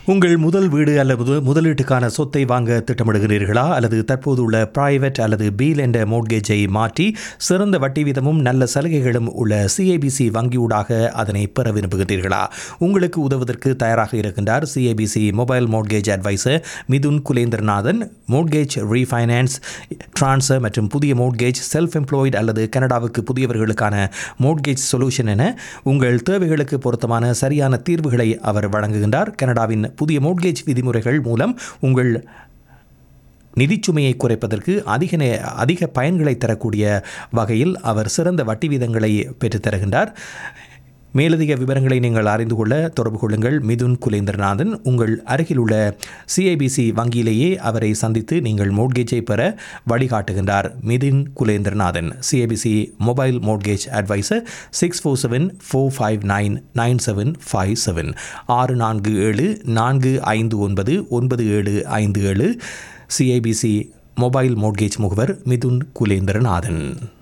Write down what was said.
உங்கள் முதல் வீடு அல்லது முதலீட்டுக்கான சொத்தை வாங்க திட்டமிடுகிறீர்களா அல்லது தற்போது உள்ள பிரைவேட் அல்லது பீல் என்ற மோட்கேஜை மாற்றி சிறந்த வட்டி வீதமும் நல்ல சலுகைகளும் உள்ள சிஐபிசி வங்கியூடாக அதனை பெற விரும்புகிறீர்களா உங்களுக்கு உதவுவதற்கு தயாராக இருக்கின்றார் CIBC mobile mortgage advisor Mithun Kulendranathan mortgage refinance transfer மற்றும் புதிய மோட்கேஜ் செல்ஃப் எம்ப்ளாய்டு அல்லது கனடாவுக்கு புதியவர்களுக்கான மோட்கேஜ் சொல்யூஷன் என உங்கள் தேவைகளுக்கு பொருத்தமான சரியான தீர்வுகளை அவர் வழங்குகின்றார் கனடாவின் புதிய மோட்கேஜ் விதிமுறைகள் மூலம் உங்கள் நிதிச்சுமையை குறைப்பதற்கு அதிக நே- அதிக பயன்களை தரக்கூடிய வகையில் அவர் சிறந்த வட்டி வீதங்களை பெற்றுத் தருகின்றார் மேலதிக விவரங்களை நீங்கள் அறிந்து கொள்ள தொடர்பு கொள்ளுங்கள் மிதுன் குலேந்திரநாதன் உங்கள் அருகில் உள்ள சிஐபிசி வங்கியிலேயே அவரை சந்தித்து நீங்கள் மோட்கேஜை பெற வழிகாட்டுகின்றார் Mithun Kulendranathan CIBC mobile mortgage advisor six four seven four five nine nine seven five seven ஆறு நான்கு ஏழு நான்கு ஐந்து ஒன்பது ஒன்பது ஏழு ஐந்து ஏழு சிஐபிசி மொபைல் மோட்கேஜ் முகவர் மிதுன் குலேந்திரநாதன்